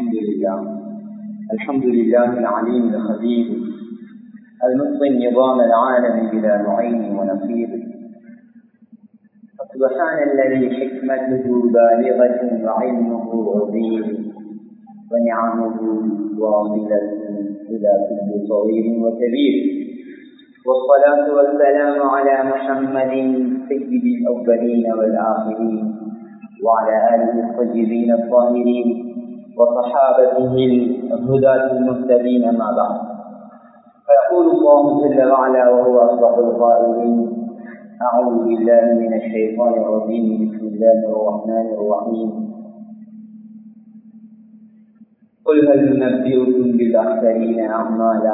الحمد لله الحمد لله العليم الخبير المتقن نظام العالم بلا معين ونصير سبحان الذي حكمته بالغة وعلمه عظيم ونعمه واصلة إلى كل صغير وكبير والصلاة والسلام على محمد سيد الأولين والآخرين وعلى آله الطيبين الطاهرين وصحابته الهداة المهتدين ما بعد فيقول الله جل وعلا وهو أصدق القائلين أعوذ بالله من الشيطان الرجيم بسم الله الرحمن الرحيم قل هل ننبئكم بالأخسرين أعمالا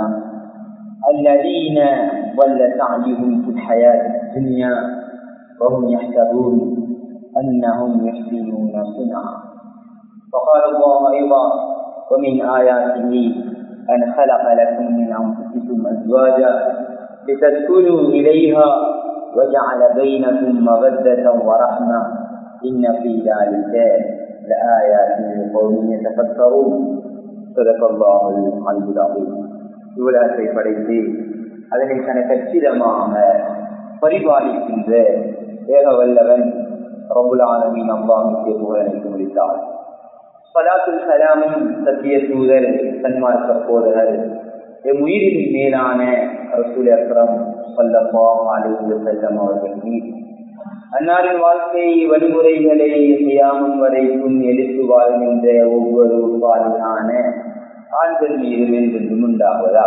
الذين ضل سعيهم في الحياة الدنيا وهم يحسبون أنهم يحسنون صنعا وقال الله أيضا ومن آياته أن خلق لكم من أنفسكم أزواجا لتسكنوا إليها وجعل بينكم مودة ورحمة إن في ذلك لآيات لقوم يتفكرون صدق الله العلي العظيم இவ்வுலகத்தை படைத்து அதனை தன கச்சிதமாக பரிபாலிக்கின்ற ஏக வல்லவன் ரபுலானவின் அம்பாவுக்கு புகழனைத்து முடித்தார் சலாத்துல் சலாமும் சத்திய தூதர் சன்மார்க்க போதகர் எம் உயிரின் மேலான ரசூல் அக்ரம் சொல்லப்பா அலுவல செல்லம் அவர்கள் மீது அன்னாரின் வாழ்க்கை வழிமுறைகளை செய்யாமல் வரைக்கும் எடுத்து வாழ்கின்ற ஒவ்வொரு பாலினான ஆண்கள் மீது என்றென்றும் உண்டாவதா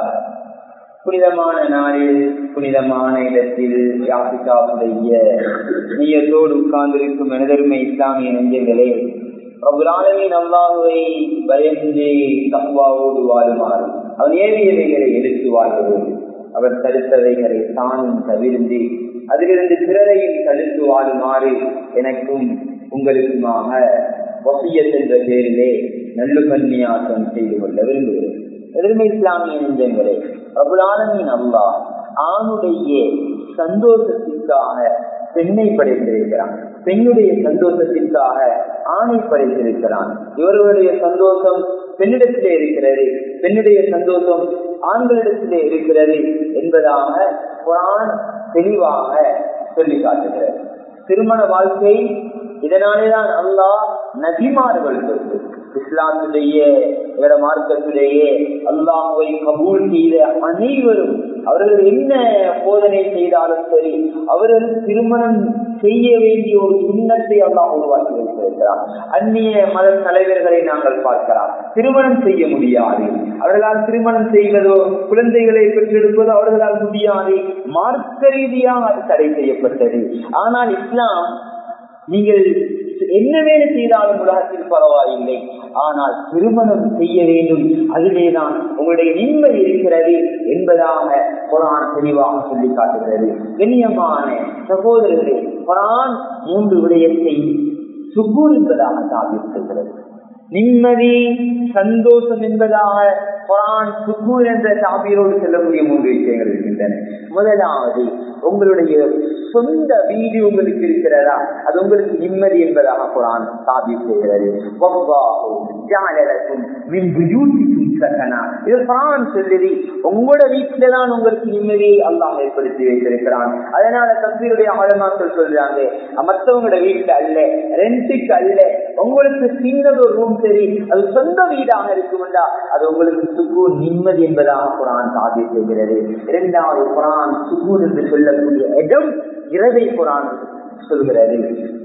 புனிதமான நாளில் புனிதமான இடத்தில் யாசிகாவுடைய நீயத்தோடு உட்கார்ந்திருக்கும் மனிதருமை இஸ்லாமிய நெஞ்சங்களே பிரபுரானவின் அல்லாஹுவை பயந்து தக்குவாவோடு வாழுமாறு அவன் ஏவியவைகளை எடுத்து வாழ்வது அவர் தடுத்தவைகளை தானும் தவிர்ந்து அதிலிருந்து பிறரையும் தடுத்து வாழுமாறு எனக்கும் உங்களுக்குமாக வசியத் என்ற பேரிலே நல்லுகன்னியாசம் செய்து கொள்ள விரும்புகிறேன் எதிர்மை இஸ்லாமிய நெஞ்சங்களே பிரபுலானமின் அல்லாஹ் ஆணுடைய சந்தோஷத்திற்காக பெண்ணை படைத்திருக்கிறான் பெண்ணுடைய சந்தோஷத்திற்காக ஆணை படைத்திருக்கிறான் இவர்களுடைய சந்தோஷம் பெண்ணிடத்திலே இருக்கிறது பெண்ணுடைய சந்தோஷம் ஆண்களிடத்திலே இருக்கிறது என்பதாக குரான் தெளிவாக சொல்லி காட்டுகிறது திருமண வாழ்க்கை இதனாலேதான் அல்லாஹ் நபிமார்களுக்கு இஸ்லாத்துடைய இவர மார்க்கத்துடைய அல்லாஹுவை கபூல் செய்த அனைவரும் அவர்கள் என்ன போதனை செய்தாலும் சரி அவர்கள் திருமணம் செய்ய வேண்டிய ஒரு சுண்ணத்தை அல்லாஹ் உருவாக்கி வைத்திருக்கிறார் அந்நிய மத தலைவர்களை நாங்கள் பார்க்கலாம் திருமணம் செய்ய முடியாது அவர்களால் திருமணம் செய்வதோ குழந்தைகளை பெற்றெடுப்பதோ அவர்களால் முடியாது மார்க்க ரீதியாக அது தடை செய்யப்பட்டது ஆனால் இஸ்லாம் நீங்கள் என்ன வேலை செய்தாலும் உலகத்தில் பரவாயில்லை ஆனால் திருமணம் செய்ய வேண்டும் அதிலேதான் உங்களுடைய நிம்மதி இருக்கிறது என்பதாக குரான் தெளிவாக சொல்லி காட்டுகிறது கண்ணியமான சகோதரர்களே குரான் மூன்று விடயத்தை சுகூர் என்பதாக தாவிருக்கிறது நிம்மதி சந்தோஷம் என்பதாக குரான் சுகூர் என்ற தாபியரோடு செல்லக்கூடிய மூன்று விஷயங்கள் இருக்கின்றன முதலாவது உங்களுடைய சொந்த வீடு உங்களுக்கு இருக்கிறதா அது உங்களுக்கு நிம்மதி என்பதாக குரான் தாபி செய்கிறது இது குரான் சொல்லுது உங்களோட வீட்டில தான் உங்களுக்கு நிம்மதியை அல்லாஹ் ஏற்படுத்தி வைத்திருக்கிறான் அதனால தஸ்வீருடைய ஆழமாக்கள் சொல்றாங்க மற்றவங்களோட வீட்டுல அல்ல ரெண்டுக்கு அல்ல உங்களுக்கு சின்னது ஒரு ரூம் சரி அது சொந்த வீடாக இருக்கும்டா அது உங்களுக்கு சுகூர் நிம்மதி என்பதாக குரான் தாபி செய்கிறது இரண்டாவது குரான் சுகூர் என்று சொல்லக்கூடிய இடம் இரவை குரான் சொல்கிறது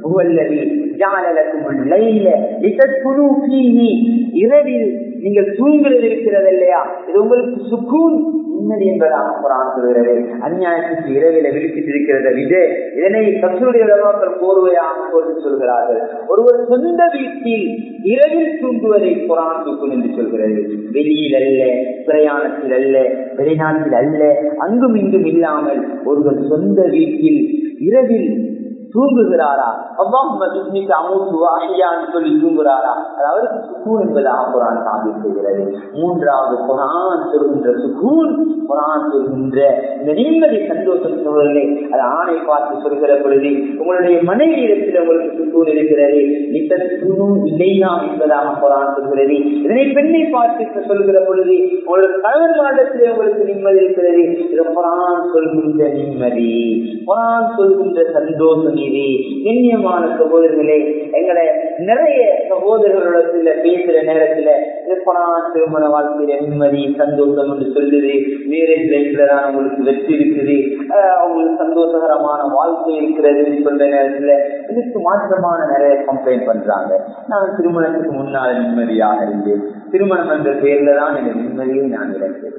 இரவில் நீங்கள் தூங்குறது இருக்கிறது இல்லையா இது உங்களுக்கு சுக்கூன் நிம்மதி என்பதாக குரான் சொல்கிறது அந்நியாயத்துக்கு இரவில விழிச்சிட்டு இருக்கிறத விட இதனை கத்தருடைய உலகத்தில் கோர்வையாக கோர்த்து சொல்கிறார்கள் ஒருவர் சொந்த வீட்டில் இரவில் தூங்குவதை குரான் தூக்கும் என்று சொல்கிறது வெளியில் அல்ல பிரயாணத்தில் அல்ல வெளிநாட்டில் அல்ல அங்கும் இங்கும் இல்லாமல் ஒருவர் சொந்த வீட்டில் இரவில் தூங்குகிறாரா அல்லாஹும்ம பிஸ்மிக அமூத்து வ அஹ்யான்னு சொல்லி தூங்குகிறாரா அது அவருக்கு சுகூன் என்பதாக குரான் சாமி செய்கிறது மூன்றாவது குரான் சொல்கின்ற சுகூன் குரான் சொல்கின்ற இந்த நிம்மதி சந்தோஷம் சொல்வதில்லை அது ஆணை பார்த்து சொல்கிற பொழுது உங்களுடைய மனைவி இடத்தில் உங்களுக்கு சுகூன் இருக்கிறது நித்தனும் இல்லையா என்பதாக குரான் சொல்கிறது இதனை பெண்ணை பார்த்து சொல்கிற பொழுது உங்களுடைய கணவன் மாடத்திலே உங்களுக்கு நிம்மதி இருக்கிறது இது குரான் சொல்கின்ற நிம்மதி குரான் சொல்கின்ற சந்தோஷம் இது கண்ணியமான சகோதரர்களே எங்களை நிறைய சகோதரர்களிடத்துல பேசுற நேரத்துல இது குரான் திருமண வாழ்க்கையில நிம்மதி சந்தோஷம் என்று சொல்லுது மேரேஜ் லைஃப்ல தான் உங்களுக்கு வெற்றி இருக்குது ஆஹ் அவங்களுக்கு சந்தோஷகரமான வாழ்க்கை இருக்கிறதுன்னு சொல்ற நேரத்துல இதுக்கு மாற்றமான நிறைய கம்ப்ளைண்ட் பண்றாங்க நான் திருமணத்துக்கு முன்னால நிம்மதியாக இருந்தேன் திருமணம் என்ற பெயர்ல தான் இந்த நிம்மதியை நான் இழந்தேன்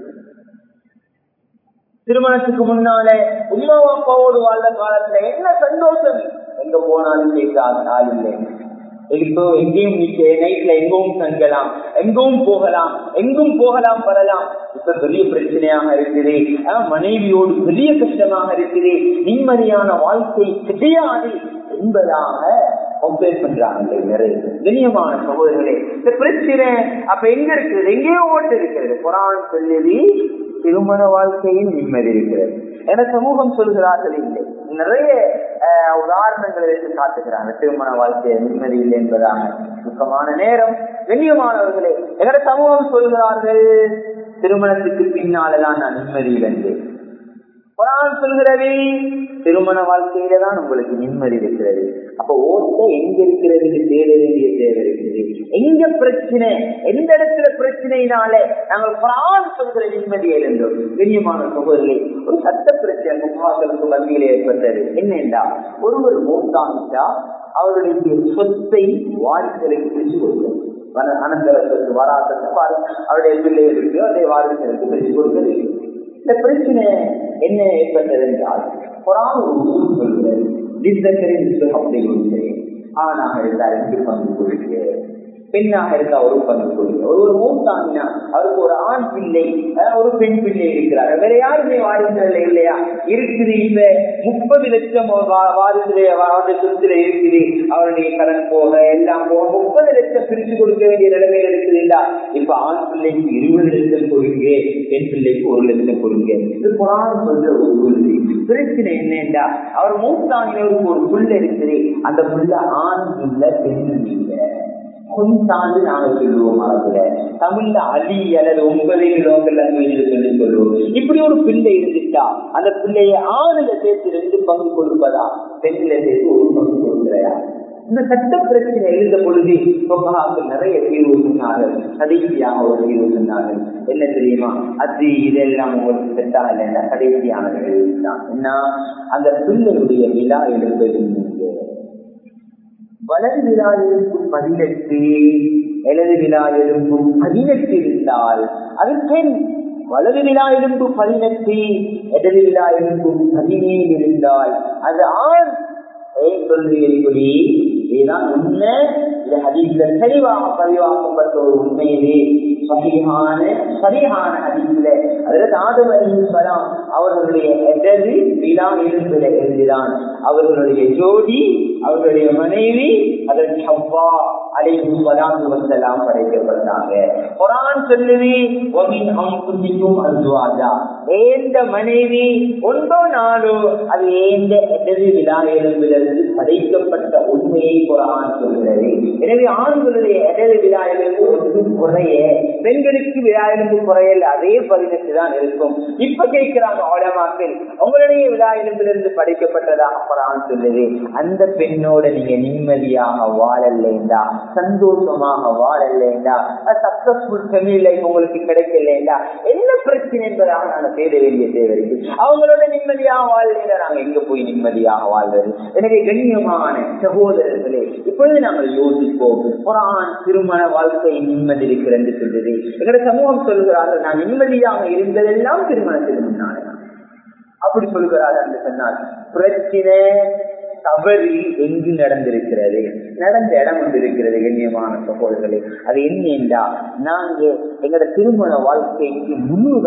திருமணத்துக்கு முன்னாலே உமா அப்பாவோடு வாழ்ந்த காலத்துல என்ன சந்தோஷம் எங்க போனாலும் கேட்க ஆள் இல்லை இப்போ எங்கேயும் நிக்க நைட்ல எங்கும் தங்கலாம் எங்கும் போகலாம் எங்கும் போகலாம் வரலாம் இப்ப பெரிய பிரச்சனையாக இருக்குது ஆஹ் மனைவியோடு பெரிய கஷ்டமாக இருக்குது நிம்மதியான வாழ்க்கை கிடையாது என்பதாக கம்பேர் பண்றாங்க நிறைய கண்ணியமான சகோதரர்களே இந்த பிரச்சனை அப்ப எங்க இருக்கிறது எங்கேயோ ஓட்டு இருக்கிறது குரான் சொல்லுது திருமண வாழ்க்கையில் நிம்மதி இருக்கிறது என சமூகம் சொல்கிறார்கள் இல்லை நிறைய அஹ், உதாரணங்களை எடுத்து காட்டுகிறாங்க திருமண வாழ்க்கையில் நிம்மதி இல்லை என்பதாக முக்கியமான நேரம் கண்ணியமானவர்களே எங்கட சமூகம் சொல்கிறார்கள் திருமணத்துக்கு பின்னாலதான் நான் நிம்மதி இழந்தேன் குரான் சொல்கிறது திருமண வாழ்க்கையில தான் உங்களுக்கு நிம்மதி இருக்கிறது அப்ப ஓட்ட எங்க இருக்கிறது தேட வேண்டிய தேவை இருக்குது எங்க பிரச்சனை எந்த இடத்துல பிரச்சனையினால நாங்கள் குரான் சொல்கிற நிம்மதியை இருந்தோம் கண்ணியமான சகோதரர்களே ஒரு சட்ட பிரச்சனை முகாக்களுக்கு மத்தியில் ஏற்பட்டது என்னென்றா ஒருவர் மூத்தாமிட்டா அவருடைய சொத்தை வாரிசுகளுக்கு பிரிச்சு கொடுக்கிறது அனந்தர சொத்து வராசத்து அவருடைய பிள்ளைகளுக்கு அவருடைய வாரிசுகளுக்கு பிரிச்சு கொடுக்கிறது இந்த பிரச்சனை என்ன ஏற்பட்டது என்றால் குரான் ஒரு உசூல் சொல்கிறது தித்தக்கரின் அப்படி கொடுக்கிறேன் ஆணாக இருந்தால் ரெண்டு பங்கு கொடுக்கிறேன் பெண்ணாக இருந்தா ஒரு பங்கு கொடுங்க ஒரு ஒரு மூத்தாங்கன்னா அவருக்கு ஒரு ஆண் பிள்ளை அஹ், ஒரு பெண் பிள்ளை இருக்கிறார் வேற யாருமே வாரிசுல இல்லையா இருக்குது இல்ல முப்பது லட்சம் வாரிசுல வாரிசு சொத்துல இருக்குது அவருடைய கடன் போக எல்லாம் போக முப்பது லட்சம் பிரிச்சு கொடுக்க வேண்டிய நிலைமையில இருக்குது இல்ல இப்ப ஆண் பிள்ளைக்கு இருபது லட்சம் கொடுங்க பெண் பிள்ளைக்கு ஒரு லட்சம் கொடுங்க இது புராணம் சொல்ற ஒரு கொள்கை பிரச்சனை என்னண்டா அவர் மூத்தாங்கினவருக்கு ஒரு புள்ள இருக்குது அந்த புள்ள ஆண் இல்ல பெண் இல்ல கொஞ்சாண்டு நாங்க சொல்லுவோம் மரத்துல தமிழ்ல அடி அல்லது ஒன்பது லோக்கல் லாங்குவேஜ்ல சொல்லி சொல்லுவோம் இப்படி ஒரு பிள்ளை இருந்துட்டா அந்த பிள்ளைய ஆணுல சேர்த்து ரெண்டு பங்கு கொடுப்பதா பெண்ணில சேர்த்து ஒரு பங்கு கொடுக்கிறயா இந்த சட்ட பிரச்சனை எழுந்த பொழுது சொன்னார்கள் நிறைய தீர்வு சொன்னார்கள் கடைசியாக ஒரு தீர்வு சொன்னார்கள் என்ன தெரியுமா அது இதெல்லாம் உங்களுக்கு செட் ஆகலைன்னா கடைசியான தான் என்ன அந்த பிள்ளையுடைய விழா எழுப்பது நீங்க வலது விழா இருக்கும் பதினெட்டு இடது விழா இருக்கும் பதினெட்டு இருந்தால் அது பெண் வலது விழா எலும்பு பதினெட்டு இடது விழா எலும்பு பதினேழு இருந்தால் அது ஆண் ஏன் சொல்றீர்கள் இதுதான் உண்மை இது ஹதீஸ்ல தெளிவாக பதிவாக்கப்பட்ட ஒரு உண்மையிலே சரியான சரியான ஹதீஸ்ல அதில் ஆதம் அலிஸ்வலாம் அவர்களுடைய இடது விழா எலும்பில எழுதினான் அவர்களுடைய ஜோடி அவர்களுடைய மனைவி அதற்கு ஹவ்வா அலைஹி வலாத்து வசலாம் படைக்கப்பட்டாங்க குரான் சொல்லுது ஒமின் அம்புதிக்கும் அல்வாஜா ஏந்த மனைவி ஒன்றோ நாளோ அது ஏந்த இடது விழா எலும்பிலிருந்து படைக்கப்பட்ட உண்மையை குரான் சொல்கிறது எனவே ஆண்களுடைய இடது விழா எலும்பு ஒன்று குறைய பெண்களுக்கு விழா எலும்பு குறையல் அதே பதினெட்டு தான் இருக்கும் இப்ப கேட்கிறாங்க ஓடமாக்கள் உங்களுடைய விழா எலும்பிலிருந்து படைக்கப்பட்டதாக குரான் சொல்லுது அந்த பெண்ணோட நீங்க நிம்மதியாக வாழலேண்டா சந்தோஷமாக வாழலேண்டா சக்சஸ்ஃபுல் ஃபெமிலி லைஃப் உங்களுக்கு கிடைக்கலேண்டா என்ன பிரச்சனை என்பதாக நாங்க தேட வேண்டிய தேவை இருக்கு அவங்களோட நிம்மதியாக வாழலேண்டா நாங்க எங்க போய் நிம்மதியாக வாழ்வது எனவே கண்ணியமான சகோதரர்களே இப்பொழுது நாங்கள் யோசிப்போம் குரான் திருமண வாழ்க்கை நிம்மதி இருக்கிறது என்று சொல்லுது எங்களோட சமூகம் சொல்கிறார்கள் நான் நிம்மதியாக இருந்ததெல்லாம் திருமணத்துக்கு முன்னாலே அப்படி சொல்கிறார்கள் என்று சொன்னால் பிரச்சனை தவறு எங்கு நடந்திருக்கிறது நடந்த இடம் ஒன்று இருக்கிறது கண்ணியமான சகோதரர்களே அது என்னென்றா நாங்க எங்களோட திருமண வாழ்க்கைக்கு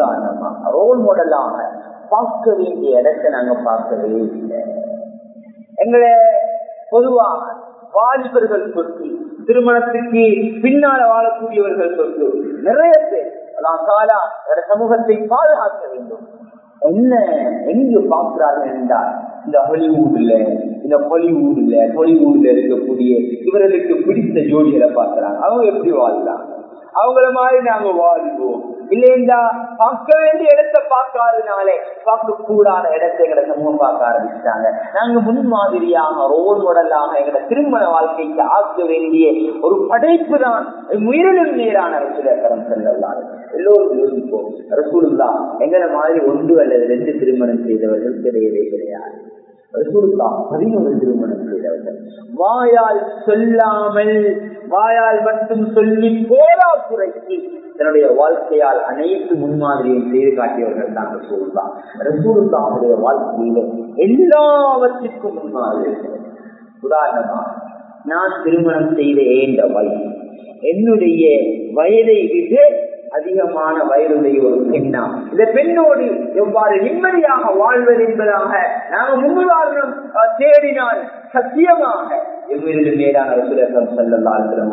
முன்னுதாரணமாக ரோல் மாடலாக பார்க்க வேண்டிய இடத்தை நாங்க பார்க்கவே இல்லை எங்களை பொதுவாக வாலிபர்கள் சொத்து திருமணத்திற்கு பின்னால வாழக்கூடியவர்கள் சொத்து நிறைய பேர் அதான் காலா வேற சமூகத்தை பாதுகாக்க வேண்டும் என்ன எங்க பார்க்கிறார்கள் என்றால் இந்த ஹாலிவுட்ல இந்த பாலிவுட்ல பாலிவுட்ல இருக்கக்கூடிய இவர்களுக்கு பிடித்த ஜோடிகளை பார்க்கிறாங்க அவங்க எப்படி வாழ்றாங்க அவங்கள மாதிரி நாங்க வாழ்வோம் இல்லையா பார்க்க வேண்டிய இடத்தை பார்க்காதனாலே பார்க்க கூடாத இடத்தை எங்களை சமூகம் பார்க்க ஆரம்பிச்சிட்டாங்க நாங்க முன்மாதிரியாக ரோல் மாடலாக எங்களை திருமண வாழ்க்கைக்கு ஆக்க வேண்டிய ஒரு படைப்பு தான் முயலும் நேரான அரசுலக்கரம் செல்லலாம் எல்லோரும் யோசிப்போம் ரசூலுல்லா எங்களை மாதிரி ஒன்று அல்லது ரெண்டு திருமணம் செய்தவர்கள் கிடையவே கிடையாது பதினோரு திருமணம் செய்தவர்கள் வாயால் சொல்லாமல் வாயால் மட்டும் சொல்லி போரா குறைக்கு தன்னுடைய வாழ்க்கையால் அனைத்து முன்மாதிரியும் செய்து காட்டியவர்கள் தான் ரசூலுல்லா ரசூலுல்லாவுடைய வாழ்க்கையில எல்லாவற்றிற்கும் முன்மாதிரி உதாரணமா நான் திருமணம் செய்த ஏண்ட வயது என்னுடைய வயதை விட அதிகமான வயதுடைய ஒரு பெண்ணா இந்த பெண்ணோடு எவ்வாறு நிம்மதியாக வாழ்வது என்பதாக நாங்கள் முன்னுதாரணம் தேடினால் சத்தியமாக எவ்விரு மேலான ரசூலம் செல்லலாம்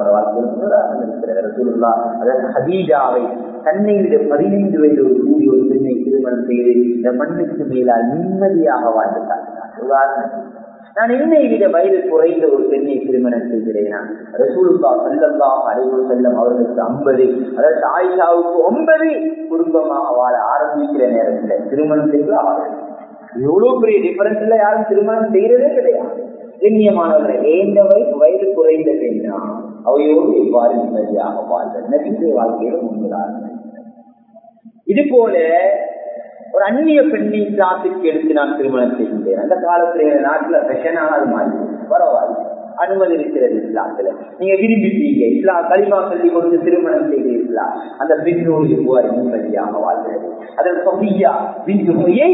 அதற்கு ஹதீஜாவை தன்னை விட பதினைந்து வயது ஒரு கூடிய ஒரு பெண்ணை திருமணம் செய்து இந்த மண்ணுக்கு மேலால் நிம்மதியாக வாழ்ந்து காட்டினார் உதாரணம் நான் என்னை விட வயது குறைந்த ஒரு பெண்ணை திருமணம் செய்கிறேன் ரசூலுல்லா செல்லல்லா அறிவு செல்லம் அவர்களுக்கு ஐம்பது அதாவது ஆயிஷாவுக்கு ஒன்பது குடும்பமாக வாழ ஆரம்பிக்கிற நேரத்தில் திருமணம் செய்து ஆறு எவ்வளவு பெரிய டிஃபரன்ஸ்ல யாரும் திருமணம் செய்யறதே கிடையாது கண்ணியமானவர்கள் ஏந்த வயது வயது குறைந்த பெண்ணா அவையோடு எவ்வாறு நிம்மதியாக வாழ்ந்த நபிடைய வாழ்க்கையில முன்னுதான் இது போல ஒரு அந்நிய பெண்ணை கிளாஸுக்கு எடுத்து நான் திருமணம் செய்கின்றேன் அந்த காலத்துல எங்க நாட்டுல ஃபெஷனாக அது மாறி பரவாயில்ல அனுமதி இருக்கிறது இஸ்லாத்துல நீங்க விரும்பிட்டீங்க இஸ்லாம் களிமா சொல்லி கொடுத்து திருமணம் செய்கிறீர்களா அந்த பெண்ணோடு எவ்வாறு நிம்மதியாக வாழ்கிறது அதில் சொபியா பிந்து மொழியை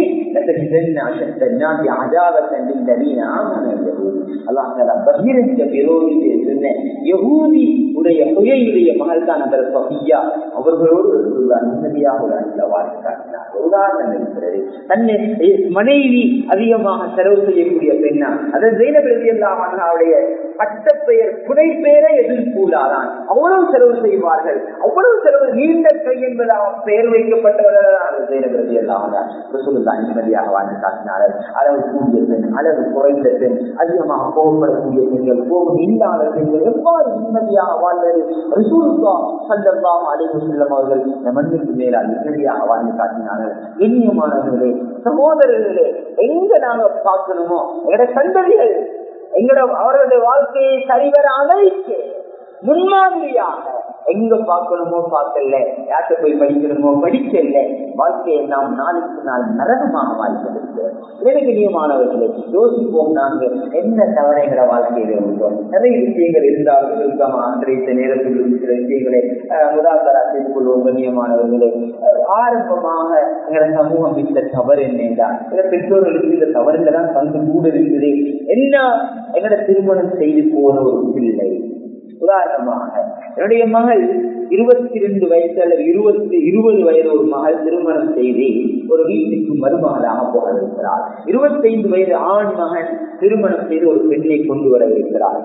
பகிரங்க விரோதியை சொன்ன யகூதி உடைய பொய்யுடைய மகள் தான் அந்த சொபியா அவர்களோடு நிம்மதியாக ஒரு அணில வாழ்க்கை காட்டினார் உதாரணம் இருக்கிறது தன்னை மனைவி அதிகமாக செலவு செய்யக்கூடிய பெண்ணா அதை ஜெயினபெருதி எல்லாம் அவருடைய பட்டப்பெயர் புனை பெயரை எதிர்கூடாதான் அவ்வளவு செலவு செய்வார்கள் அவ்வளவு செலவு நீண்ட கை என்பதாக பெயர் வைக்கப்பட்டவர்கள் ஜெயினபெருதி எல்லாம் ரசூலுல்லா நிம்மதியாக வாழ்ந்து காட்டினார்கள் அளவு கூடிய பெண் அளவு குறைந்த பெண் அதிகமாக கோபப்படக்கூடிய பெண்கள் கோபம் இல்லாத பெண்கள் எவ்வாறு நிம்மதியாக வாழ்வது ரசூலுல்லா சல்லல்லாஹு அலைஹி வஸல்லம் அவர்கள் இந்த மண்ணுக்கு மேலால் நிம்மதியாக வாழ்ந்து காட்டினார்கள் எண்ணியமானவர்களே சகோதரர்களே எங்க நாங்க பார்க்கணுமோ எங்கட சந்ததிகள் எங்களோட அவர்களுடைய வாழ்க்கையை சரிவர அமைக்க முன்மாதிரியாக எங்க பார்க்கணுமோ பார்க்கல யார்கிட்ட போய் படிக்கணுமோ படிக்கல வாழ்க்கையை நாம் நாளுக்கு நாள் நரகமாக வாழ்ந்திருக்கிறோம் எனக்கு நியமானவர்களே யோசிப்போம் நாங்க என்ன தவறைகிற வாழ்க்கையில உள்ளோம் நிறைய விஷயங்கள் இருந்தாலும் இருக்காம அன்றைய நேரத்தில் சில விஷயங்களை முதாக்கரா செய்து கொள்வோம் கண்ணியமானவர்களே ஆரம்பமாக எங்களோட சமூகம் இந்த தவறு என்னடா எங்க பெற்றோர்களுக்கு இந்த தவறுல தான் தந்து கூட இருக்குது என்ன எங்களோட திருமணம் செய்து போன ஒரு பிள்ளை உதாரணமாக என்னுடைய மகள் இருபத்தி ரெண்டு வயசு அல்லது இருபத்தி இருபது வயது ஒரு மகள் திருமணம் செய்து ஒரு வீட்டுக்கு மருமகளாக போக இருக்கிறார் இருபத்தைந்து வயது ஆண் மகன் திருமணம் செய்து ஒரு பெண்ணை கொண்டு வர இருக்கிறார்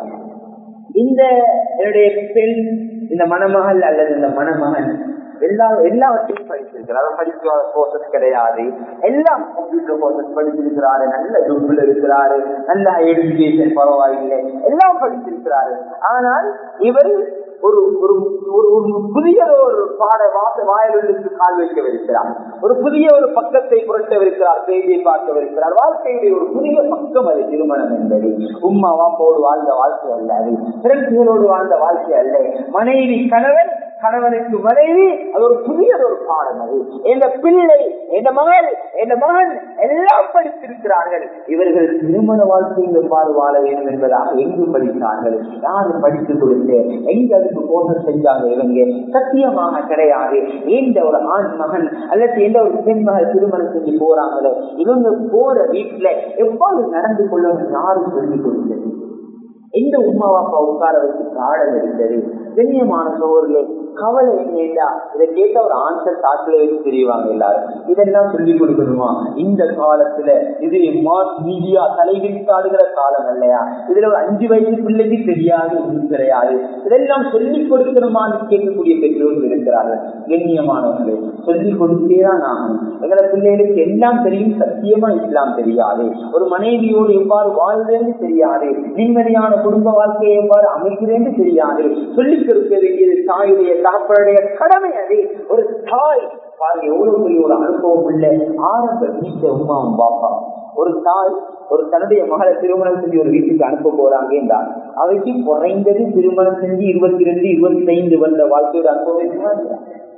இந்த என்னுடைய பெண் இந்த மணமகள் அல்லது இந்த மணமகன் எல்லா எல்லாவற்றையும் படிச்சிருக்கிறார் படிக்காத கோர்சஸ் கிடையாது எல்லாம் கம்ப்யூட்டர் கோர்சஸ் படிச்சிருக்கிறாரு நல்ல ஜொப்பில் இருக்கிறாரு நல்ல எஜுகேஷன் பரவாயில்லை எல்லாம் படிச்சிருக்கிறாரு ஆனால் இவர் ஒரு ஒரு ஒரு புதிய ஒரு பாட வாச வாயலுக்கு கால் வைக்கவிருக்கிறார் ஒரு புதிய ஒரு பக்கத்தை புரட்டவிருக்கிறார் செய்தியை பார்க்கவிருக்கிறார் வாழ்க்கையுடைய ஒரு புதிய பக்கம் அது திருமணம் என்பது உம்மா வாப்போடு வாழ்ந்த வாழ்க்கை அல்ல அது பிறகுகளோடு வாழ்ந்த வாழ்க்கை அல்ல மனைவி கணவன் கணவனுக்கு மனைவி அது ஒரு புதிய ஒரு பாடம் அது எந்த பிள்ளை எந்த மகள் எந்த மகன் எல்லாம் படித்திருக்கிறார்கள் இவர்கள் திருமண வாழ்க்கையில் எவ்வாறு வாழ வேண்டும் என்பதாக எங்கு படித்தார்கள் யாரு படித்து கொடுத்து எங்க அதுக்கு போக செஞ்சாங்க இவங்க சத்தியமாக கிடையாது எந்த ஒரு ஆண் மகன் அல்லது எந்த ஒரு பெண் மகள் திருமணம் செஞ்சு போறாங்களோ இவங்க போற வீட்டுல எவ்வாறு நடந்து கொள்ளணும் யாரும் சொல்லிக் கொடுத்தது எந்த உமா அப்பா உட்கார வச்சு பாடம் எடுத்தது கண்ணியமான சோழர்களே கவலை என்னடா இதை கேட்ட ஒரு ஆன்சர் சாட்டில வச்சு தெரியவாங்க எல்லாரும் இதெல்லாம் சொல்லிக் கொடுக்கணுமா இந்த காலத்துல இது மாஸ் மீடியா தலைவிரித்தாடுகிற காலம் இல்லையா இதுல ஒரு அஞ்சு வயசு பிள்ளைக்கு தெரியாது ஒன்றும் கிடையாது இதெல்லாம் சொல்லிக் கொடுக்கணுமான்னு கேட்கக்கூடிய பெற்றோர்கள் இருக்கிறார்கள் கண்ணியமானவர்களே சொல்லிக் கொடுத்தேதான் ஆகணும் எங்களை பிள்ளைகளுக்கு எல்லாம் தெரியும் சத்தியமா இஸ்லாம் தெரியாது ஒரு மனைவியோடு எவ்வாறு வாழ்றேன்னு தெரியாது நிம்மதியான குடும்ப வாழ்க்கையை எவ்வாறு அமைக்கிறேன்னு தெரியாது சொல்லிக் கொடுக்க வேண்டியது தாயுடைய தகப்பனுடைய கடமை அது ஒரு தாய் பாருங்க எவ்வளவு பெரிய ஒரு அனுபவம் உள்ள ஆரம்ப வீட்டை உமாவும் பாப்பா ஒரு தாய் ஒரு தன்னுடைய மகளை திருமணம் செஞ்சு ஒரு வீட்டுக்கு அனுப்ப போறாங்க என்றால் அவைக்கு குறைந்தது திருமணம் செஞ்சு இருபத்தி ரெண்டு இருபத்தி ஐந்து வருட வாழ்க்கையோட அனுபவம் இருக்குமா இல்லையா?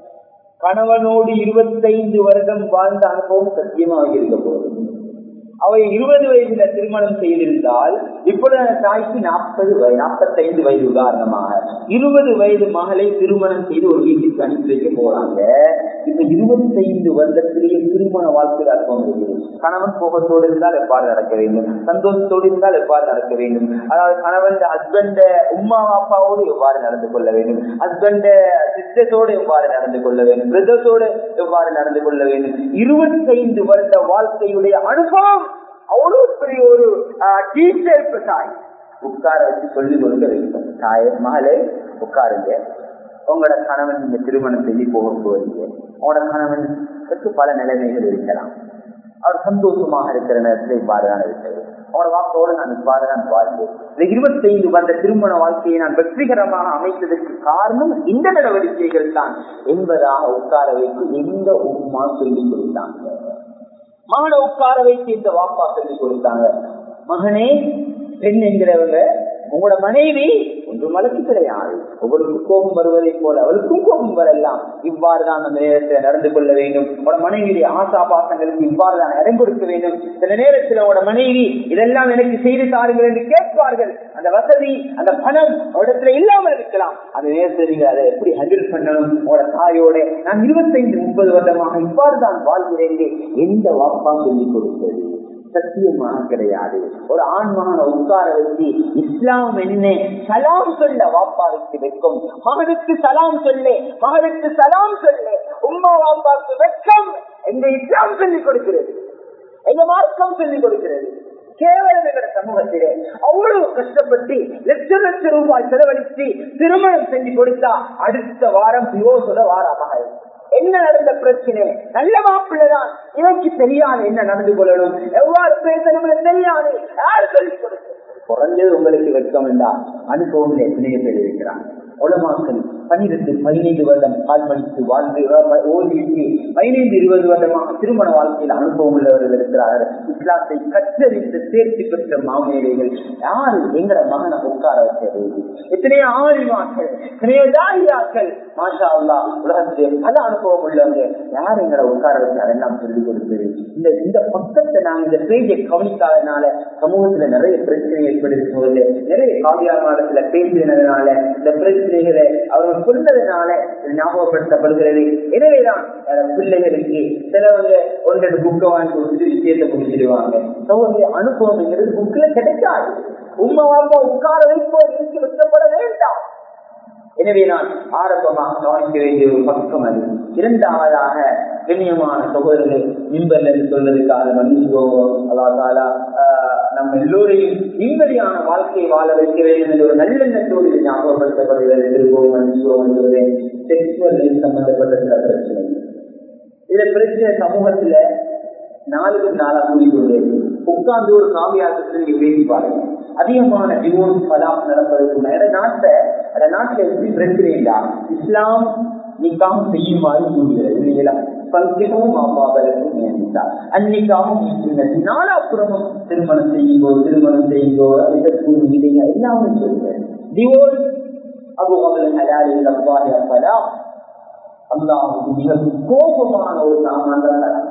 கணவனோடு இருபத்தைந்து வருடம் வாழ்ந்த அனுபவம் சத்தியமாக இருக்க போகுது அவை இருபது வயதுல திருமணம் செய்திருந்தால் இப்பொழுது அந்த தாய்க்கு நாற்பது வயது நாற்பத்தைந்து வயது உதாரணமாக இருபது வயது மகளை திருமணம் செய்து ஒரு வீட்டுக்கு அனுப்பி வைக்க போறாங்க இப்ப இருபத்தைந்து வருடத்திலேயே திருமண வாழ்க்கையில் அர்த்தம் இருக்குது கணவன் கோபத்தோடு இருந்தால் எவ்வாறு நடக்க வேண்டும் சந்தோஷத்தோடு இருந்தால் எவ்வாறு நடக்க வேண்டும் அதாவது கணவன் ஹஸ்பண்ட உமா அப்பாவோடு எவ்வாறு நடந்து கொள்ள வேண்டும் ஹஸ்பண்ட சிஸ்டர்ஸோடு எவ்வாறு நடந்து கொள்ள வேண்டும் பிரதர்ஸோடு எவ்வாறு நடந்து கொள்ள வேண்டும் இருபத்தைந்து வருட வாழ்க்கையுடைய அனுபவம் அவ்வளவு பெரிய ஒரு டீச்சர் தாய் உட்கார வச்சு சொல்லிக் கொடுக்க வேண்டும் தாயே மகளே உட்காருங்க உங்களோட கணவன் நீங்க திருமணம் செய்து போக போறீங்க உங்களோட கணவனுக்கு பல நிலைமைகள் இருக்கலாம் அவர் சந்தோஷமாக இருக்கிற நேரத்தில் இவ்வாறுதான் இருக்கிறது அவரோட வாக்கோடு நான் இவ்வாறுதான் வாழ்ந்தேன் இந்த இருபத்தைந்து வருட திருமண வாழ்க்கையை நான் வெற்றிகரமாக அமைத்ததற்கு காரணம் இந்த நடவடிக்கைகள் தான் என்பதாக உட்கார வைத்து எந்த உமா சொல்லிக் கொடுத்தாங்க மகனை உட்கார வைத்து இந்த வாப்பா சொல்லி கொடுத்தாங்க மகனே பெண் என்கிறவங்க உங்களோட மனைவி ஒன்று மலக்கு கிடையாது உங்களுக்கு கோபம் வருவதை போல அவளுக்கும் கோபம் வரலாம் இவ்வாறு தான் அந்த நேரத்தில் நடந்து கொள்ள வேண்டும் உங்களோட மனைவியுடைய ஆசா பாசங்களுக்கு இவ்வாறு தான் இடம் கொடுக்க வேண்டும் சில நேரத்தில் உங்களோட மனைவி இதெல்லாம் எனக்கு செய்து தாருங்கள் என்று கேட்பார்கள் அந்த வசதி அந்த பணம் இடத்துல இல்லாமல் இருக்கலாம் அந்த நேரத்தில் நீங்க அதை எப்படி ஹேண்டில் பண்ணணும் உங்களோட தாயோட நான் இருபத்தைந்து முப்பது வருடமாக இவ்வாறு தான் வாழ்கிறேன் எந்த வாப்பா சொல்லிக் கொடுத்தது சத்தியமாக கிடையாது ஒரு ஆண்மகனை உட்கார வச்சு இஸ்லாம் என்ன சலாம் சொல்ல வாப்பாவுக்கு வெட்கம் மகனுக்கு சலாம் சொல்ல மகனுக்கு சலாம் சொல்ல உமா வாப்பாவுக்கு வெட்கம் எங்க இஸ்லாம் சொல்லிக் கொடுக்கிறது எங்க மார்க்கம் சொல்லிக் கொடுக்கிறது கேவலம் என்ற சமூகத்திலே அவ்வளவு கஷ்டப்பட்டு லட்ச லட்ச ரூபாய் செலவழித்து திருமணம் செஞ்சு கொடுத்தா அடுத்த வாரம் வியோசன வாரமாக என்ன நடந்த பிரச்சனை நல்ல மாப்பிள்ளதான் இவருக்கு தெரியாது என்ன நடந்து கொள்ளணும் எவ்வாறு பேசணும் தெரியாது யார் சொல்லிக் கொடுக்க குறைஞ்சது உங்களுக்கு வெட்கம் என்றால் அனுபவங்கள் எத்தனையோ பேர் இருக்கிறாங்க உலமாக்கள் பன்னிரண்டு பதினைந்து வருடம் கால்மணித்து வாழ்ந்து ஓடிவிட்டு பதினைந்து இருபது வருடமாக திருமண வாழ்க்கையில் அனுபவம் உள்ளவர்கள் இருக்கிறார்கள் இஸ்லாத்தை கற்றறிந்து தேர்ச்சி பெற்ற மாமேதைகள் யாரு எங்கட மகனை உட்கார வச்சது எத்தனையோ ஆழிவாக்கள் எத்தனையோ தாயாக்கள் மாஷா அல்லா உலகத்திலே பல அனுபவம் உள்ளவங்க யார் எங்கட உட்கார வச்சு அதெல்லாம் சொல்லிக் கொடுத்தது இந்த இந்த பக்கத்தை நாங்க இந்த பேஜை கவனிக்காதனால சமூகத்துல நிறைய பிரச்சனை ஏற்படுத்துவது நிறைய காவியாமாடத்துல பேசினதுனால இந்த பிரச்சனைகளை அவர்கள் சொன்னதுனால ஞாபகப்படுத்தப்படுகிறது எனவேதான் பிள்ளைகளுக்கு சிலவங்க ஒன்றரை புக்கை வாங்கி கொடுத்துட்டு விஷயத்தை முடிச்சிடுவாங்க சோதனை அனுபவம்ங்கிறது புக்ல கிடைக்காது உண்மை வாப்பா உட்கார வைப்போம் இருக்கு வெட்டப்பட வேண்டாம் எனவே நான் ஆரம்பமாக கவனிக்க வேண்டிய ஒரு பக்கம் அது இரண்டாவதாக கண்ணியமான சகோதரர்கள் மின்பல் என்று சொல்வதற்காக மன்னிச்சுக்கோங்க அல்லாதாலா நம்ம எல்லோரையும் நிம்மதியான வாழ்க்கையை வாழ வைக்க வேண்டும் என்ற ஒரு நல்லெண்ணத்தோடு இது ஞாபகப்படுத்தப்படுகிறது திருப்போம் மன்னிச்சுக்கோங்க சொல்கிறேன் செக்ஷுவல் சம்பந்தப்பட்ட சில பிரச்சனை இதுல பிரச்சனை சமூகத்துல நாளுக்கு நாளா கூடிக்கொண்டே உட்கார்ந்து ஒரு காவியாசத்தை நீங்க பேசி பாருங்க அதிகமான டிவோர்ஸ் பலாம் நடப்பதற்கு மேல நாட்டை அந்த நாட்டுல எப்படி பிரச்சனை இல்லா இஸ்லாம் நிக்காம் செய்யுமாறு கூறுகிறது இல்லைங்களா பங்கிகவும் அம்மாவருக்கும் நியமித்தார் அன்னைக்காகவும் நாலாப்புறமும் திருமணம் செய்யுங்கோ திருமணம் செய்யுங்கோ இதற்கு விதைங்க எல்லாமே சொல்லுங்கள் டிவோர்ஸ் அபுகமல் ஹலாலி அவ்வாறு அப்பதா அல்லாவுக்கு மிக கோபமான ஒரு சாமான்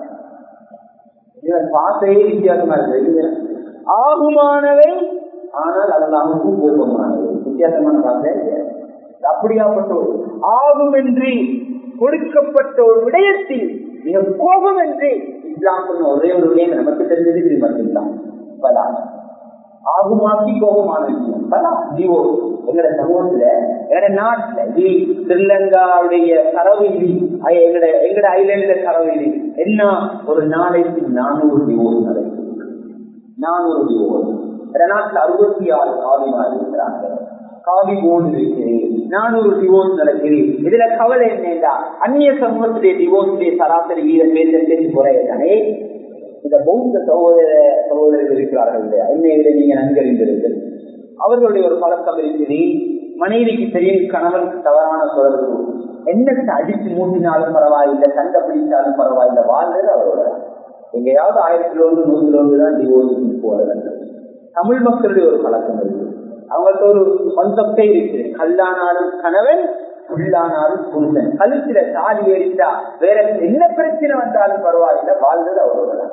இவன் பாசையே வித்தியாசமா இருக்கு ஆகுமானவை ஆனால் அல்லாவுக்கு கோபமானவை வித்தியாசமான பாசை அப்படியாப்பட்ட ஒரு ஆகும் என்று கொடுக்கப்பட்ட ஒரு விடயத்தில் மிக கோபம் என்று இஸ்லாம் சொன்ன ஒரே ஒரு விடயம் நமக்கு தெரிஞ்சது இது மட்டும்தான் பலா ஆகுமாக்கி கோபமான விஷயம் டிவோர்ஸ் எங்கட சமூகத்துல எங்கட நாட்டுல இது ஸ்ரீலங்காவுடைய தரவு இது எங்கட எங்கட ஐலண்ட்ல தரவு இது என்ன ஒரு நாளைக்கு நானூறு டிவோர்ஸ் நடக்குது நானூறு டிவோர்ஸ் எங்க நாட்டுல அறுபத்தி ஆறு காவிமார் இருக்கிறாங்க காவி போர்டு இருக்குது நானூறு டிவோர்ஸ் நடக்குது இதுல கவலை என்னடா அந்நிய சமூகத்துடைய டிவோர்ஸுடைய சராசரி வீர பேச குறையதானே இந்த பௌத்த சகோதர சகோதரர்கள் இருக்கிறார்கள் இல்லையா என்னை நீங்க நன்கறிந்திருக்கிறது அவர்களுடைய ஒரு பழக்கம் இருக்குது மனைவிக்கு தெரியும் கணவனுக்கு தவறான தொடர்பு என்னத்தை அடித்து மூட்டினாலும் பரவாயில்லை சண்டை பிடித்தாலும் பரவாயில்லை வாழ்ந்தது அவரோட எங்கேயாவது ஆயிரத்துல ஒன்று நூற்றுல ஒன்று தான் டிவோர்ஸுக்கு போறது தமிழ் மக்களுடைய ஒரு பழக்கம் இருக்கு அவங்களுக்கு ஒரு கான்செப்டே இருக்கு கல்லானாலும் கணவன் உள்ளானாலும் புருஷன் கழுத்துல தாலி ஏறிட்டா வேற என்ன பிரச்சனை வந்தாலும் பரவாயில்லை வாழ்ந்தது அவரோட தான்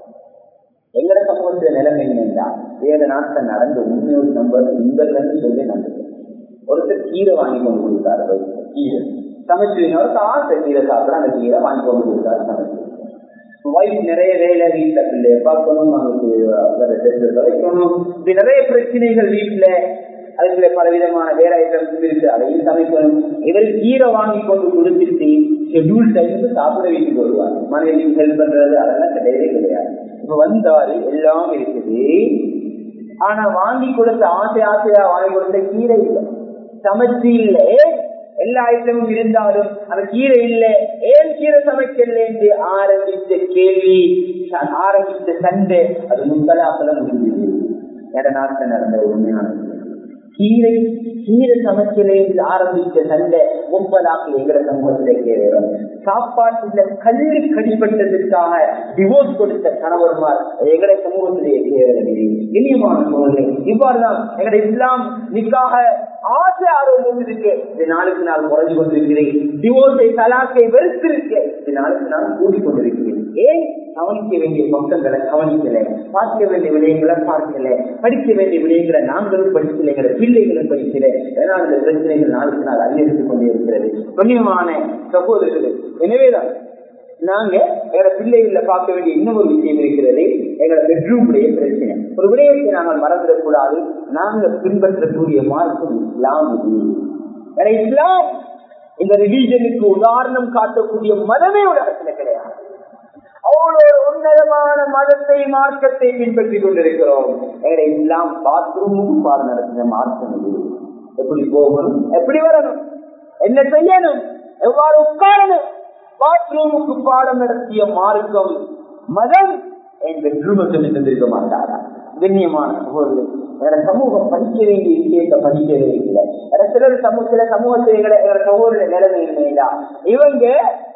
எங்கட சமூகத்துல நிலைமை என்னன்னா ஏழு நாட்கள் நடந்து உண்மையோடு நம்பர் இங்கன்னு சொல்லி நம்புகிறேன் ஒருத்தர் கீரை வாங்கி கொண்டு கொடுத்தாரு கீரை சமைச்சு ஆசை கீரை சாப்பிட அந்த கீரை வாங்கி கொண்டு கொடுத்தாரு சமைச்சு ஒய்ஃப் நிறைய வேலை வீட்டுல பிள்ளைய பார்க்கணும் அவங்களுக்கு வைக்கணும் இப்படி நிறைய பிரச்சனைகள் வீட்டுல அதுக்குள்ள பலவிதமான வேற ஐட்டம்ஸ் இருக்கு அதையும் சமைக்கணும் இவர் கீரை வாங்கி கொண்டு கொடுத்துட்டு ஷெட்யூல் டைமுக்கு சாப்பிட வீட்டுக்கு வருவாங்க மனைவி ஹெல்ப் பண்றது அதெல்லாம் கிடையவே கிடையாது இப்ப வந்தாரு எல்லாம் இருக்குது ஆனா வாங்கி கொடுத்த ஆசை ஆசையா வாங்கி கொடுத்த கீரை இல்லை சமைச்சு இல்லை எல்லா ஐட்டமும் இருந்தாலும் அந்த கீரை இல்லை ஏன் கீரை சமைக்கல என்று ஆரம்பித்த கேள்வி ஆரம்பித்த சண்டை அது முத்தலாக்கல முடிஞ்சது இடநாட்டில் நடந்த உண்மையான கீரை கீரை சமைக்கலே ஆரம்பித்த சண்டை முப்பதாக்கு எங்கிற சமூகத்திலே கேட்கிறோம் சாப்பாட்டுல கல்வி கடிப்பட்டதற்காக டிவோர்ஸ் கொடுத்த கணவர்மார் எங்களை சமூகத்திலே கேட்கிறது இனியமான சூழ்நிலை இவ்வாறுதான் எங்களுடைய இஸ்லாம் நிக்காக ஆசை ஆர்வம் இருக்கு இது நாளுக்கு நாள் குறைஞ்சு கொண்டிருக்கிறேன் டிவோர்ஸை தலாக்கை வெறுத்திருக்கேன் இது நாளுக்கு நாள் கூடிக்கொண்டிருக்கிறேன் ஏன் கவனிக்க வேண்டிய பக்கங்களை கவனிக்கல பார்க்க வேண்டிய விடயங்களை பார்க்கல படிக்க வேண்டிய விடயங்களை நாங்களும் படிக்கல எங்களை பிள்ளைகளும் படிக்கல ஏன்னா இந்த பிரச்சனைகள் நாளுக்கு நாள் அதிகரித்துக் கொண்டே இருக்கிறது கண்ணியமான சகோதரர்கள் எனவேதான் நாங்க எங்களோட பிள்ளைகள பார்க்க வேண்டிய இன்னொரு விஷயம் இருக்கிறது எங்களோட பெட்ரூமுடைய பிரச்சனை ஒரு விடயத்தை நாங்கள் மறந்துடக்கூடாது நாங்க பின்பற்றக்கூடிய மார்க்கம் இஸ்லாம் இது இஸ்லாம் இந்த ரிலீஜனுக்கு உதாரணம் காட்டக்கூடிய மதமே உலகத்துல கிடையாது அவ்வளவு உன்னதமான மதத்தை மார்க்கத்தை பின்பற்றி கொண்டிருக்கிறோம் எங்களை இஸ்லாம் பாத்ரூமுக்கு பாடம் நடத்தின மார்க்கம் இது எப்படி போகணும் எப்படி வரணும் என்ன செய்யணும் எவ்வாறு உட்காரணும் பாத்ரூமுக்கு பாடம் நடத்திய மார்க்கம் மதம் என் பெட்ரூமை சொல்லி தந்திருக்க மாட்டாரா கண்ணியமான சகோதரர்கள் எங்களோட சமூகம் படிக்க வேண்டிய விஷயத்தை படிக்கவே இல்லை சிலர் சமூக சில சமூகத்தில் எங்களை எங்களோட சகோதர நிலைமை இல்லையா இவங்க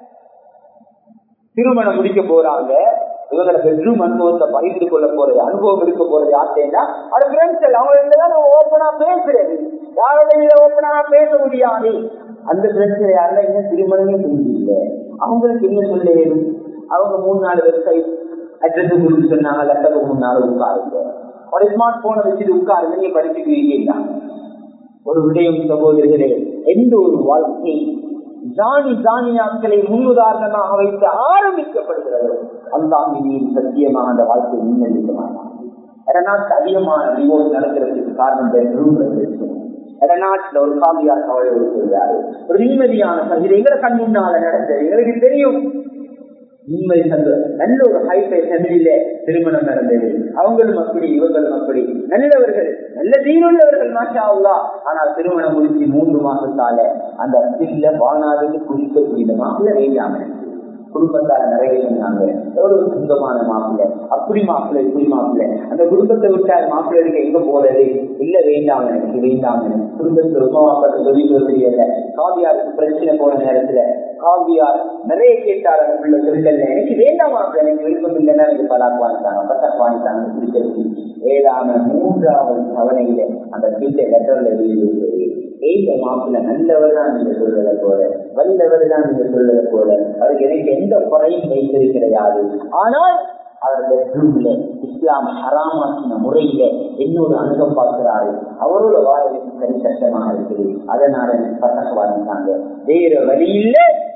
திருமணம் முடிக்க போறாங்க இவங்களோட பெட்ரூம் அனுபவத்தை பகிர்ந்து கொள்ள போறது அனுபவம் இருக்க போறது யார்ட்டேன்னா அது ஃப்ரெண்ட்ஸ் அவங்க தான் ஓப்பனா பேசுறது யாரோட ஓப்பனா பேச முடியாது அந்த பிரச்சனை யாருல இன்னும் திருமணமே செஞ்சில்ல அவங்களுக்கு என்ன சொல்ல அவங்க மூணு நாலு வெப்சைட் அட்ரஸ் கொடுத்து சொன்னாங்க லேப்டாப் மூணு நாள் உட்காருங்க ஒரு ஸ்மார்ட் போனை வச்சுட்டு உட்காருங்க நீங்க படிச்சுக்கிறீங்க ஒரு விடயம் சகோதரர்களே எந்த ஒரு வாழ்க்கை ஜானி ஜானியாக்களை முன்னுதாரணமாக வைத்து ஆரம்பிக்கப்படுகிறது அல்லாஹினியின் சத்தியமாக அந்த வாழ்க்கை முன்னெடுக்க மாட்டான் இடநாட்டு அதிகமான டிவோர்ஸ் நடக்கிறதுக்கு காரணம் பெட்ரூம் பிரச்சனை இடநாட்டுல ஒரு காவியார் கவலை சொல்றாரு ஒரு நிம்மதியான சகித எங்களை கண் முன்னால நடந்தது எங்களுக்கு தெரியும் நிம்மதி தந்த நல்ல ஒரு ஹைஃபை ஃபேமிலியில திருமணம் நடந்தது அவங்களும் அப்படி இவங்களும் அப்படி நல்லவர்கள் நல்ல தீனுள்ளவர்கள் மாஷா அல்லா ஆனால் திருமணம் முடிச்சு மூன்று மாசத்தால அந்த பில்ல வாழ்நாளுக்கு குறிக்கக்கூடிய மாப்பிள்ள வேண்டாம குடும்பத்தால நிறைய சொன்னாங்க எவ்வளவு சொந்தமான மாப்பிள்ள அப்படி மாப்பிள்ள இப்படி மாப்பிள்ள அந்த குடும்பத்தை விட்டார் மாப்பிள்ள இருக்க எங்க போறது இல்ல வேண்டாம் எனக்கு வேண்டாம் குடும்பத்துல ரொம்ப மாப்பிள்ள சொல்லி தெரியல காவியாருக்கு பிரச்சனை போன நேரத்துல காவியார் நிறைய கேட்டார் அந்த பிள்ளை சொல்லல எனக்கு வேண்டாம் மாப்பிள்ள எனக்கு விருப்பம் இல்லைன்னா எனக்கு பலாக் வாங்கிட்டாங்க பத்தாக் வாங்கிட்டாங்க பிடிச்சிருக்கு ஏழாம மூன்றாவது தவணையில அந்த வீட்டை லெட்டர்ல எழுதி ஏக மாப்பிள்ள நல்லவர் தான் நீங்க சொல்றத போல வல்லவர் தான் நீங்க சொல்றத போல அவருக்கு எனக்கு எந்த குறையும் வைத்தது கிடையாது ஆனால் அவர் பெட்ரூம்ல இஸ்லாம் ஹராமாக்கின முறையில என்னோட அணுக பார்க்கிறாரு அவரோட வாழ்க்கை சரி சட்டமாக இருக்குது அதனால பத்தக வாழ்ந்தாங்க வேற வழியில பத்தக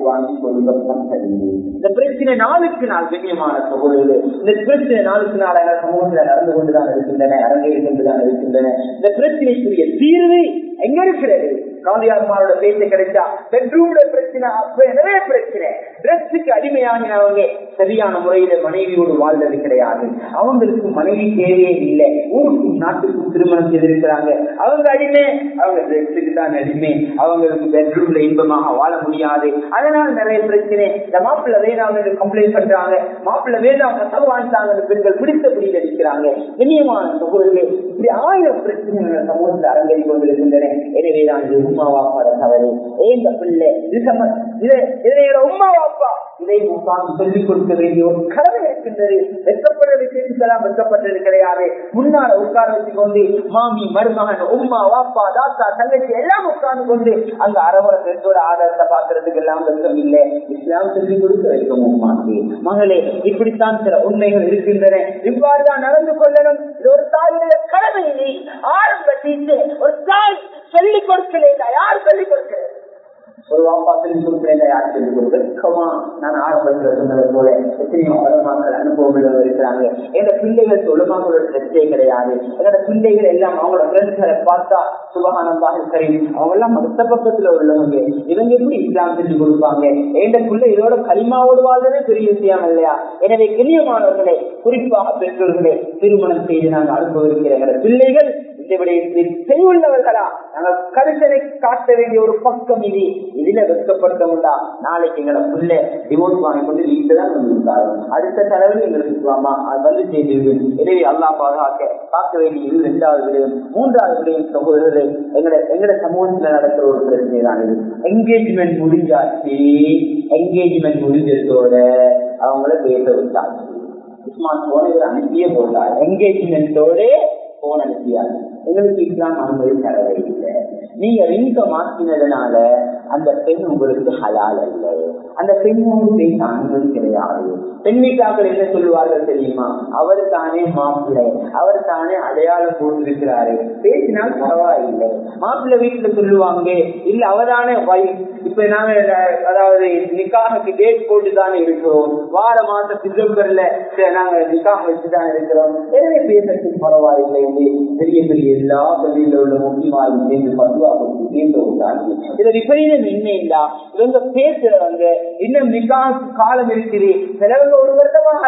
வாங்கி கொடுக்கப்பட்டது இந்த பிரச்சனை நாளுக்கு நாள் கண்ணியமான சகோதரர்கள் இந்த பிரச்சனை நாளுக்கு நாள் எங்கள் சமூகத்தில் நடந்து கொண்டுதான் இருக்கின்றன அரங்கேறிக் கொண்டுதான் இருக்கின்றன இந்த பிரச்சனைக்குரிய தீர்வு எங்க இருக்கிறது காந்தியாத்மாரோட பேச்சு கிடைச்சா பெட்ரூம்ல பிரச்சனை அப்ப நிறைய பிரச்சனை ட்ரெஸ்ஸுக்கு அடிமையாகினவங்க சரியான முறையில மனைவியோடு வாழ்றது கிடையாது அவங்களுக்கு மனைவி தேவையே இல்லை ஊருக்கும் நாட்டுக்கும் திருமணம் செய்திருக்கிறாங்க அவங்க அடிமை அவங்க ட்ரெஸ்ஸுக்கு தான் அடிமை அவங்களுக்கு பெட்ரூம்ல இன்பமாக வாழ முடியாது அதனால நிறைய பிரச்சனை இந்த மாப்பிள்ள வேணாம் என்று கம்ப்ளைண்ட் பண்றாங்க மாப்பிள்ள வேணாம் கசவு வாங்கிட்டாங்க பெண்கள் பிடித்தபடியில் அடிக்கிறாங்க இனியமான சகோதரர்களே இப்படி ஆயிரம் பிரச்சனைகள் சமூகத்தில் அரங்கேறி கொண்டிருக்கின்றன எனவே தான் இது உமா வாப்பாட தவறு ஏங்க பிள்ளை இது சம்ம இது இதனையோட உமா வாப்பா இதை உட்கார்ந்து சொல்லிக் கொடுக்க வேண்டிய ஒரு கடமை இருக்கின்றது வெட்டப்பட்ட விஷயத்துக்கெல்லாம் வெட்டப்பட்டது கிடையாது முன்னால உட்கார வச்சு கொண்டு மாமி மருமகன் உம்மா வாப்பா தாத்தா தங்கச்சி எல்லாம் உட்கார்ந்து கொண்டு அந்த அரவர பெற்றோட ஆதாரத்தை பாக்குறதுக்கு எல்லாம் வெட்கம் இல்லை இஸ்லாம் சொல்லிக் கொடுக்க வைக்கும் உம்மாக்கு மகளே இப்படித்தான் சில உண்மைகள் இருக்கின்றன இவ்வாறு தான் நடந்து கொள்ளணும் இது ஒரு தாயுடைய கடமை நீ ஆரம்ப டீச்சர் ஒரு தாய் சொல்லிக் கொடுக்கல யார் சொல்லிக் கொடுக்கிறது ஒரு வாப்பா சொல்லி கொடுக்கிறேன் யார் சொல்லி கொடுக்கமா நான் ஆரம்பத்தில் சொன்னது போல எத்தனையோ உலமாக்கள் அனுபவங்கள் இருக்கிறாங்க எங்க பிள்ளைகள் உலமாக்களோட பிரச்சனை கிடையாது என்னோட பிள்ளைகள் எல்லாம் அவங்களோட ஃப்ரெண்ட்ஸ்களை பார்த்தா சுபகானந்தாக சரி அவங்க எல்லாம் மத்த பக்கத்துல உள்ளவங்க இவங்க எப்படி இஸ்லாம் சொல்லி கொடுப்பாங்க எந்த பிள்ளை இதோட களிமாவோடு வாழ்றதே பெரிய விஷயம் இல்லையா எனவே கிளியமானவர்களே குறிப்பாக பெற்றோர்களே திருமணம் செய்து நாங்கள் அனுபவிக்கிற எங்களோட பிள்ளைகள் இந்த விடயத்தில் தெளிவுள்ளவர்களா நாங்கள் கருத்தனை காட்ட வேண்டிய ஒரு பக்கம் இது இதுல வெட்கப்படுத்தமுண்டா நாளைக்கு எங்களை புள்ள டிவோர்ஸ் வாங்கி கொண்டு வீட்டுல தான் வந்திருக்காரு அடுத்த தலைவலி எங்களுக்கு வாமா அது வந்து செய்திருக்கு எனவே அல்லா பாதுகாக்க பார்க்க வேண்டியது இரண்டாவது விடயம் மூன்றாவது விடயம் சகோதரர்களே எங்களை எங்கட சமூகத்துல நடக்கிற ஒரு பிரச்சனை தான் இது என்கேஜ்மெண்ட் முடிஞ்சாச்சு என்கேஜ்மெண்ட் முடிஞ்சதோட அவங்கள பேச விட்டாச்சு ஸ்மார்ட் போன் இதில் அனுப்பியே போட்டார் என்கேஜ்மெண்டோட போன் அனுப்பியாரு எங்களுக்கு இஸ்லாம் அனுமதி தரவே இல்லை நீங்க ரிங்க மாற்றினதுனால அந்த பெண் உங்களுக்கு ஹலால் அல்ல அந்த பெண்ணோடு பேச அனுமதி கிடையாது பெண் வீட்டாக்கள் என்ன சொல்லுவார்கள் தெரியுமா அவர் தானே மாப்பிள்ளை அவர் தானே அடையாளம் போட்டிருக்கிறாரு பேசினால் பரவாயில்லை மாப்பிள்ளை வீட்டுல சொல்லுவாங்க இல்ல அவதானே வைஃப் இப்ப நாங்க அதாவது நிக்காக டேட் போட்டு தானே இருக்கிறோம் வார மாசம் டிசம்பர்ல நாங்க நிக்காக வச்சுதான் இருக்கிறோம் எனவே பேசுறதுக்கு பரவாயில்லை என்று பெரிய பெரிய எல்லா பகுதியில் உள்ள முக்கியமாக சேர்ந்து பத்துவா கொடுத்து சேர்ந்து விட்டாங்க இதுல விபரீதம் என்ன இல்லா இவங்க பேசுறவங்க இன்னும் நிக்காக காலம் இருக்குது சிலவங்க ஒரு வருடமாக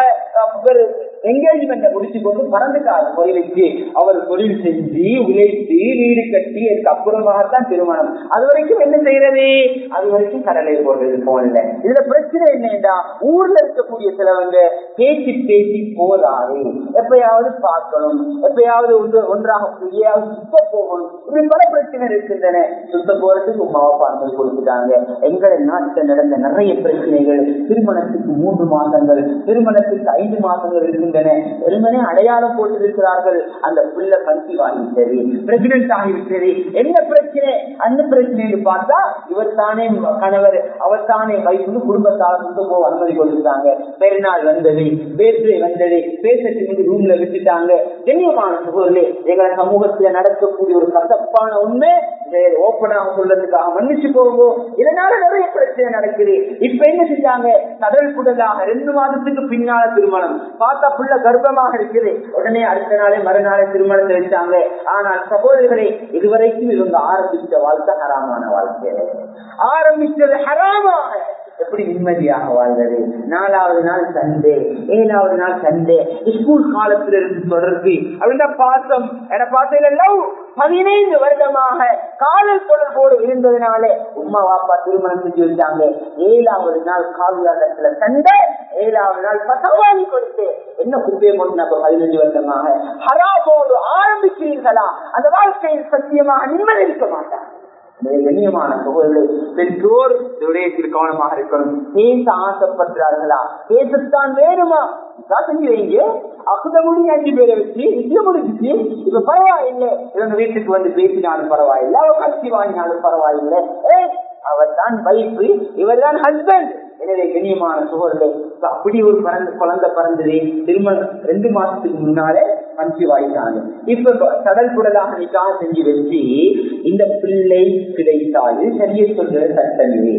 என்கேஜ்மெண்ட முடிச்சு கொண்டு பறந்துட்டார் தொழிலுக்கு அவர் தொழில் செஞ்சு உழைத்து வீடு கட்டி அதுக்கு அப்புறமாகத்தான் திருமணம் அது வரைக்கும் என்ன செய்யறது அது வரைக்கும் கடலை போடுறது போன்ல இதுல பிரச்சனை என்னன்னா ஊர்ல இருக்கக்கூடிய சிலவங்க பேசி பேசி போதாது எப்பயாவது பார்க்கணும் எப்பயாவது ஒன்று ஒன்றாக எங்கேயாவது சுத்த போகணும் இப்படி பல பிரச்சனை இருக்கின்றன சுத்த போறதுக்கு உமாவை பார்த்து கொடுத்துட்டாங்க எங்களை நாட்டில் நடந்த நிறைய பிரச்சனைகள் திருமணத்துக்கு மூன்று மாதங்கள் திருமணத்துக்கு ஐந்து மாதங்கள் இருக்கின்றன வெறுமனே அடையாளம் போட்டிருக்கிறார்கள் அந்த புள்ள கல்வி வாங்கிட்டது பிரெக்னென்ட் ஆகிவிட்டது என்ன பிரச்சனை அந்த பிரச்சனைன்னு பார்த்தா இவர் தானே கணவர் அவர் தானே வைப்பு குடும்பத்தார் போக அனுமதி கொடுத்துட்டாங்க பெருநாள் வந்தது பேசுரை வந்தது பேசுறதுக்கு ரூம்ல விட்டுட்டாங்க கண்ணியமான சகோதரே எங்களை சமூகத்துல நடக்கக்கூடிய ஒரு கசப்பான உண்மை ஓப்பனாக சொல்றதுக்காக மன்னிச்சு போகும் இதனால நிறைய பிரச்சனை நடக்குது இப்ப என்ன செஞ்சாங்க கடல் குடலாக ரெண்டு மாதத்துக்கு பின்னால திருமணம் பார்த்தா புள்ள கர்ப்பமாக இருக்குது உடனே அடுத்த நாளே மறுநாளே திருமணத்தை வச்சாங்க ஆனால் சகோதரர்களே இதுவரைக்கும் இவங்க ஆரம்பிச்ச வாழ்க்கை ஹராமான வாழ்க்கை ஆரம்பிச்சது ஹராமாக எப்படி நிம்மதியாக வாழ்ந்தது நாலாவது நாள் சண்டே ஏழாவது நாள் சண்டே ஸ்கூல் காலத்துல இருந்து தொடர்பு அப்படின்னா பாசம் என பாசையில லவ் பதினைந்து வருடமாக காதல் தொடர்போடு இருந்ததுனாலே உமா வாப்பா திருமணம் செஞ்சு வச்சாங்க ஏழாவது நாள் காவியாளத்துல சண்டை ஏழாவது நாள் பசவாங்கி கொடுத்து என்ன குப்பையை கொண்டு நம்ம பதினஞ்சு வருடமாக ஹராபோடு ஆரம்பிக்கிறீர்களா அந்த வாழ்க்கையில் சத்தியமாக நிம்மதி இருக்க மாட்டாங்க கண்ணியமான சகோதரர்களே பெற்றோர் விடயத்தில் கவனமாக இருக்கணும் பேச ஆசைப்படுறார்களா பேசத்தான் வேணுமா செஞ்சு வைங்க அகுத முடி அஞ்சு பேரை வச்சு விஷயம் முடிஞ்சிச்சு இப்ப பரவாயில்லை இவங்க வீட்டுக்கு வந்து பேசினாலும் பரவாயில்லை அவ கட்சி வாங்கினாலும் பரவாயில்லை ஏ அவர் தான் வைப்பு இவர் தான் ஹஸ்பண்ட் எனவே கண்ணியமான சோழர்களே அப்படி ஒரு பறந்து குழந்தை பறந்தது திருமணம் ரெண்டு மாசத்துக்கு முன்னாலே பஞ்சு வாய்த்தாங்க இப்ப கடல் குடலாக நிக்காக செஞ்சு வச்சு இந்த பிள்ளை கிடைத்தால் சரிய சொல்ற சட்டம் இது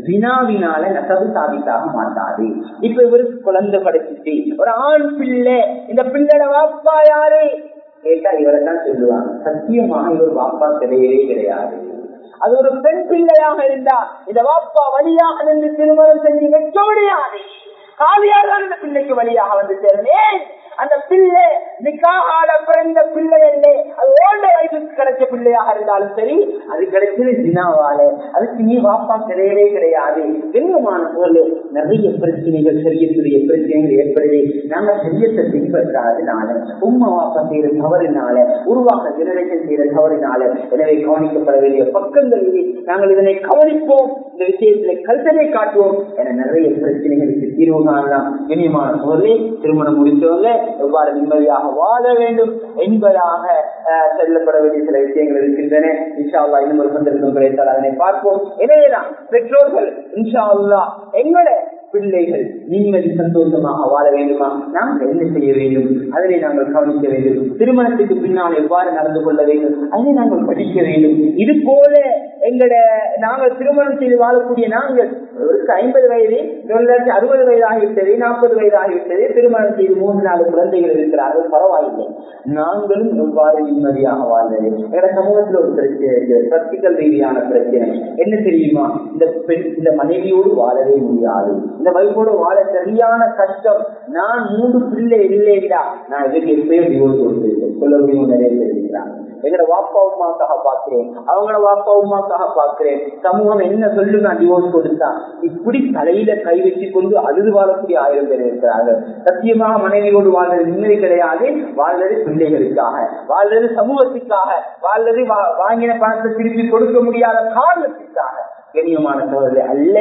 வினாவினால நசவு சாதித்தாக மாட்டாது இப்ப இவருக்கு குழந்தை படைச்சிட்டு ஒரு ஆண் பிள்ளை இந்த பிள்ளையோட வாப்பா யாரு கேட்டா இவரை தான் சொல்லுவாங்க சத்தியமாக இவர் வாப்பா கிடையவே கிடையாது அது ஒரு பெண் பிள்ளையாக இருந்தா இந்த வாப்பா வழியாக நின்று திருமணம் செஞ்சு வைக்க முடியாது காவியார் தான் இந்த பிள்ளைக்கு வழியாக வந்து சேரேன் அந்த பிள்ளை நிக்காகால பிறந்த பிள்ளை அல்ல அது ஓல்ட வயசுக்கு கிடைச்ச பிள்ளையாக இருந்தாலும் சரி அது கிடைச்சது தினாவால அதுக்கு நீ வாப்பா கிடையவே கிடையாது கண்ணியமான போல நிறைய பிரச்சனைகள் சரியத்துடைய பிரச்சனைகள் ஏற்படுது நாங்க சரியத்தை பின்பற்றாதனால உம்மா வாப்பா செய்யற தவறினால உருவாக்க ஜெனரேஷன் செய்யற தவறினால எனவே கவனிக்கப்பட வேண்டிய பக்கங்களிலே நாங்கள் இதனை கவனிப்போம் இந்த விஷயத்துல கல்தனை காட்டுவோம் என நிறைய பிரச்சனைகளுக்கு தீர்வு காணலாம் இனியமான போலே திருமணம் முடித்தவங்க எவ்வாறு நிம்மதியாக வாழ வேண்டும் என்பதாக அஹ், செல்லப்பட வேண்டிய சில விஷயங்கள் இருக்கின்றன இன்ஷா அல்லா இன்னும் ஒரு சந்தர்ப்பம் கிடைத்தால் அதனை பார்ப்போம் எனவேதான் பெற்றோர்கள் இன்ஷா அல்லா எங்களை பிள்ளைகள் நிம்மதி சந்தோஷமாக வாழ வேண்டுமா நாங்கள் என்ன செய்ய வேண்டும் அதனை நாங்கள் கவனிக்க வேண்டும் திருமணத்துக்கு பின்னால் எவ்வாறு நடந்து கொள்ள வேண்டும் அதை நாங்கள் படிக்க வேண்டும் இது போல எங்கட நாங்கள் திருமணம் செய்து வாழக்கூடிய நாங்கள் ஒரு ஐம்பது வயது தொள்ளாயிரத்தி அறுபது வயது ஆகிவிட்டது நாற்பது வயது ஆகிவிட்டது திருமணம் செய்து மூன்று நாலு குழந்தைகள் இருக்கிறார்கள் பரவாயில்லை நாங்களும் எவ்வாறு நிம்மதியாக வாழ்ந்தது எங்க சமூகத்தில் ஒரு பிரச்சனை இருக்கு பிராக்டிக்கல் ரீதியான பிரச்சனை என்ன தெரியுமா இந்த பெண் இந்த மனைவியோடு வாழவே முடியாது இந்த வைஃபோடு வாழ சரியான கஷ்டம் நான் மூன்று பிள்ளை இல்லைடா நான் இதுக்கு எப்பயோ டிவோர்ஸ் கொடுத்துருக்கேன் சொல்லக்கூடிய நிறைய தெரிவிக்கிறாங்க எங்கட வாப்பா உமாக்காக பாக்குறேன் அவங்களோட வாப்பா உமாக்காக பாக்குறேன் சமூகம் என்ன சொல்லு நான் டிவோர்ஸ் கொடுத்தா இப்படி தலையில கை வச்சு கொண்டு அழுது வாழக்கூடிய ஆயிரம் பேர் இருக்கிறார்கள் சத்தியமாக மனைவியோடு வாழ்றது நிம்மதி கிடையாது வாழ்றது பிள்ளைகளுக்காக வாழ்றது சமூகத்துக்காக வாழ்றது வா- வாங்கின பணத்தை திருப்பி கொடுக்க முடியாத காரணத்துக்காக கண்ணியமான சோதனை அல்ல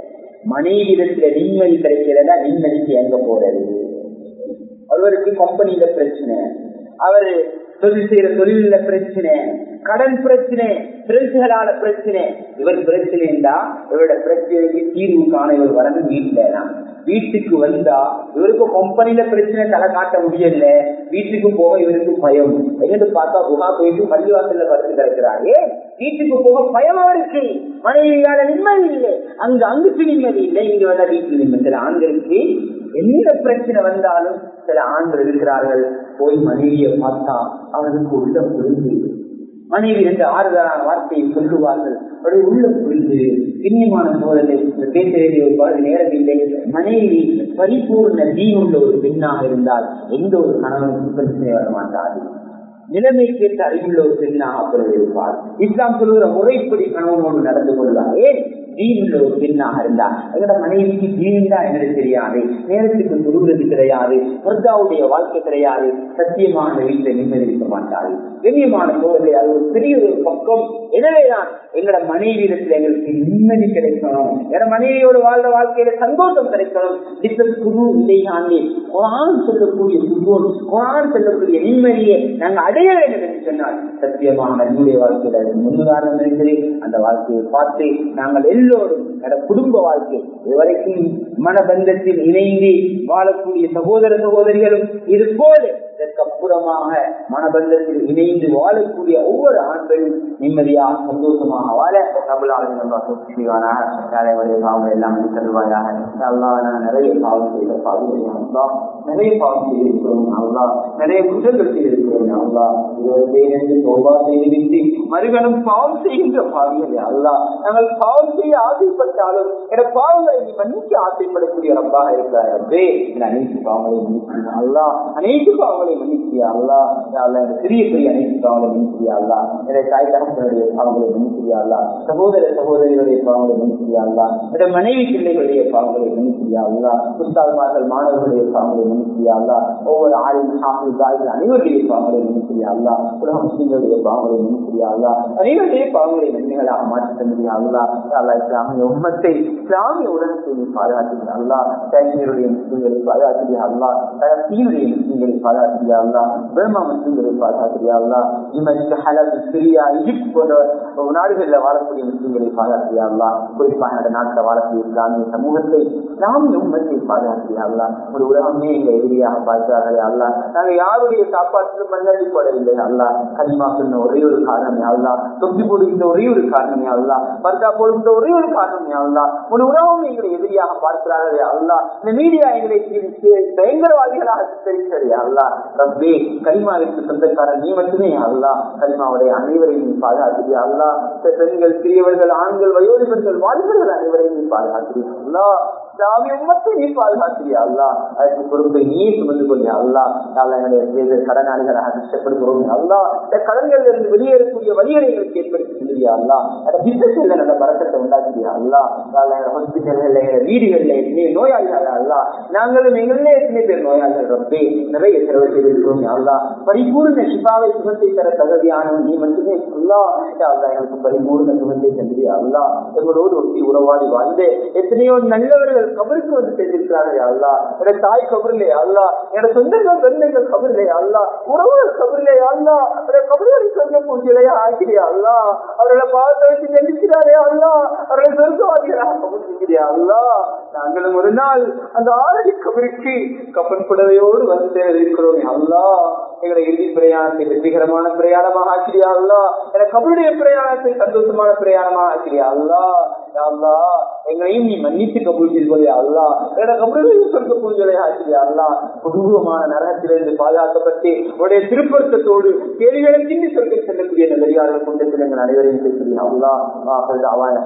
மனைவிடத்துல நிம்மதி கிடைக்கிறதா நிம்மதிக்கு எங்க போறது ஒருவருக்கு கம்பெனியில பிரச்சனை அவரு தொழில் செய்யற தொழில பிரச்சனை கடன் பிரச்சனை பிரெஞ்சுகளால பிரச்சனை இவர் பிரச்சனை இருந்தா இவரோட பிரச்சனைக்கு தீர்வு காண இவர் வரது வீட்டுல தான் வீட்டுக்கு வந்தா இவருக்கு கம்பெனில பிரச்சனை தலை காட்ட முடியல வீட்டுக்கு போக இவருக்கு பயம் எங்கிட்டு பார்த்தா குஹா போயிட்டு பள்ளிவாசல்ல படுத்து கிடக்கிறாரு வீட்டுக்கு போக பயம் அவருக்கு மனைவியால நிம்மதி இல்லை அங்க அங்குக்கு நிம்மதி இல்லை இங்க வந்தா வீட்டுக்கு நிம்மதி சில ஆண்களுக்கு எந்த பிரச்சனை வந்தாலும் சில ஆண்கள் இருக்கிறார்கள் போய் மனைவியை பார்த்தா அவனுக்கு உள்ள புரிந்து மனைவி என்ற ஆறுதலான வார்த்தையை சொல்லுவார்கள் அவருடைய உள்ள புரிந்து பின்னியமான சோழலை பேச வேண்டிய ஒரு பாடு நேரம் இல்லை மனைவி பரிபூர்ண தீனுள்ள ஒரு பெண்ணாக இருந்தால் எந்த ஒரு கணவனுக்கும் பிரச்சனை வர மாட்டாது நிலைமைக்கு ஏற்ற அறிவுள்ள ஒரு பெண்ணாக அப்பொழுது இருப்பார் இஸ்லாம் சொல்லுகிற முறைப்படி கணவனோடு நடந்து கொள்வார் ஏன் தீனுள்ள ஒரு பெண்ணாக இருந்தா எங்களோட மனைவிக்கு தீன் தான் எங்களுக்கு தெரியாது நேரத்துக்கு தொழுகிறது கிடையாது பர்தாவுடைய வாழ்க்கை கிடையாது சத்தியமான வீட்டில் நிம்மதி இருக்க மாட்டாது கண்ணியமான சோழலை அது ஒரு பெரிய ஒரு பக்கம் எனவேதான் எங்களோட மனைவியிடத்தில் எங்களுக்கு நிம்மதி கிடைக்கணும் எங்களோட மனைவியோடு வாழ்ற வாழ்க்கையில சந்தோஷம் கிடைக்கணும் டிசல் குரு இடையாண்டி குரான் சொல்லக்கூடிய சுகோன் குரான் சொல்லக்கூடிய நிம்மதியை நாங்கள் அடைய வேண்டும் என்று சொன்னால் சத்தியமாக நம்முடைய வாழ்க்கையில முன்னுதாரணம் இருக்கிறது அந்த வாழ்க்கையை பார்த்து நாங்கள் எல்லோரும் எங்களோட குடும்ப வாழ்க்கை இதுவரைக்கும் மனபந்தத்தில் இணைந்து வாழக்கூடிய சகோதர சகோதரிகளும் இது போல இதற்கப்புறமாக மனபந்தத்தில் இணைந்து வாழக்கூடிய ஒவ்வொரு ஆண்களும் நிம்மதியாக சந்தோஷமாக வாழ தமிழாளர்களுடைய பாவங்கள் எல்லாம் தருவாயாக அல்லா நான் நிறைய பாவம் செய்த பாவம் நிறைய பாவம் செய்திருக்கிறோம் அல்லா நிறைய குற்றங்கள் செய்திருக்கிறோம் அல்லா இருபத்தி சோபா செய்துவிட்டு மறுகணம் பாவம் செய்கின்ற பாவங்கள் அல்லா நாங்கள் பாவம் செய்ய ஆசைப்பட்டாலும் என பாவங்களை நீ மன்னிக்க ஆசைப்படக்கூடிய ரப்பாக இருக்கிறார் ரப்பே என் அனைத்து பாவங்களை மன்னிக்கிறேன் அல்லா அனைத்து பாவங்களை மன்னிக்கிறியா அல்லா யா அல்லா இந்த சிறிய பெரிய அனைத்து பாவங்களை மன்னிக்கிறியா அல்லா என்னுடைய தாய் தகப்பனுடைய பாவங்களை மன்னிக்கிறியா அல்லா சகோதர சகோதரிகளுடைய பாவங்களை மன்னிக்கிறியா அல்லா என்னுடைய மனைவி பிள்ளைகளுடைய பாவங்களை மன்னிக்கிறியா அல்லா புஸ்தால்மார்கள் மாணவர்களுடைய பாவங்களை மன்னிக்கிறியா அல்லா ஒவ்வொரு ஆளின் ஹாஃபில் தாய்கள் அனைவருடைய பாவங்களை மன்னிக்கிறியா அல்லா உலக முஸ்லிம்களுடைய பாவங்களை மன்னிக்கிறியா அல்லா அனைவருடைய பாவங்களை நன்மைகளாக மாற்றி தந்திரியா அல்லா யா அல்லா இஸ்லாமிய உம்மத்தை இஸ்லாமிய உலகத்தை நீ பாதுகாத்துக்கிற அல்லா காஷ்மீருடைய முஸ்லிம்களை பாதுகாத்துறியா அல்லா தீனுடைய முஸ்லிம்களை பாதுகாத்துறியா அல்லா பர்மா முஸ்லிம்களை பாதுகாத்துறியா அல்லா இமரிக்க ஹலல் சிரியா இஜிப்ட் போன்ற நாடுகளில் வாழக்கூடிய முஸ்லிம்களை பாதுகாத்துறியா அல்லா குறிப்பாக அந்த நாட்டில் வாழக்கூடிய இஸ்லாமிய சமூகத்தை இஸ்லாமிய உம்மத்தை பாதுகாத்துறியா அல்லா ஒரு உலகமே எங்க எதிரியாக பார்க்கிறார்களே அல்லா நாங்கள் யாருடைய சாப்பாட்டிலும் மண்ணடி போடவில்லை அல்லா கனிமா சொன்ன ஒரே ஒரு காரணம் அல்லா தொப்பி போடுகின்ற ஒரே ஒரு காரணமே அல்லா பர்தா போடுகின்ற ஒரே ஒரு காரணமே அல்லா உன் உறவும் எங்களை எதிரியாக பார்க்கிறார்களே அல்லா இந்த மீடியா எங்களை பயங்கரவாதிகளாக சித்தரிக்கிறதே அல்லா ரப்பே கலிமாவிற்கு சொந்தக்காரன் நீ மட்டுமே அல்லா கலிமாவுடைய அனைவரையும் நீ பாதுகாக்கிறீ அல்லா பெண்கள் சிறியவர்கள் ஆண்கள் வயோதிபர்கள் வாலிபர்கள் அனைவரையும் நீ பாதுகாக்கிறீ அல்லா சாமி உம்மத்தை நீ பாதுகாக்கிறீ அல்லா அதற்கு பொறுப்பை நீ சுமந்து கொள்ளியா அல்லா அல்லா என்னுடைய கடனாளிகளாக கஷ்டப்படுகிறோம் அல்லா இந்த கடன்கள் இருந்து வெளியேறக்கூடிய வழிகளை எங்களுக்கு ஏற்படுத்தி சொல்லுறியா அல்லா அந்த பிசினஸ்ல நல்ல பறக்கத்தை உண்டாக்கிறியா அல்லா அல்லா ஹாஸ்பிட்டல்ல வீடுகள்ல எத்தனை நோயாளிகள் அல்லா நாங்களும் எங்களே எத்தனை பேர் நோயாளிகள் ரப்பே நிறைய செலவு செய்திருக்கிறோம் அல்லா பரிபூர்ண சிபாவை சுகத்தை தர தகுதியானவன் நீ மட்டுமே அல்லா அல்லா எங்களுக்கு பரிபூர்ண சுகத்தை தந்திரியா அல்லா எங்களோடு ஒட்டி உறவாடி வாழ்ந்து எத்தனையோ நல்லவர்கள் கபருக்கு வந்து சென்றிருக்கிறார்கள் அல்லா என்னோட தாய் கபரிலே அல்லா என்னோட சொந்தங்கள் பெண்கள் கபரிலே அல்லா உறவுகள் கபரிலே அல்லா என்னோட கபர்களை சொந்த பூஜையிலேயே ஆக்கிறியா அல்லா அவர்களை பாவத்தை வச்சு நெருக்கிறாரே அல்லா அவர்களை சொர்க்கவாதிகளாக கபர் செஞ்சிரியா அல்லா நாங்களும் ஒரு நாள் அந்த ஆறடி கபருக்கு கப்பன் புடவையோடு வந்து சேர இருக்கிறோம் அல்லா எங்களை இறுதி பிரயாணத்தை வெற்றிகரமான பிரயாணமாக ஆக்கிறியா அல்லா என கபருடைய பிரயாணத்தை சந்தோஷமான பிரயாணமாக ஆக்கிறியா அல்லா அல்லா எங்களையும் நீ மன்னித்து கபூல் செய்து கொள்ளியா அல்லா என்னோட கபருளையும் சொர்க்க பூஜையை ஆக்கிறியா அல்லா கொடூரமான நரகத்திலிருந்து பாதுகாக்கப்பட்டு உடைய திருப்பொருத்தத்தோடு கேள்விகளை சிந்தி சொர்க்க செல்லக்கூடிய நல்லடியார்கள் கொண்டு எங்கள் அனைவரையும் பேசுகிறேன் அல்லா அவன்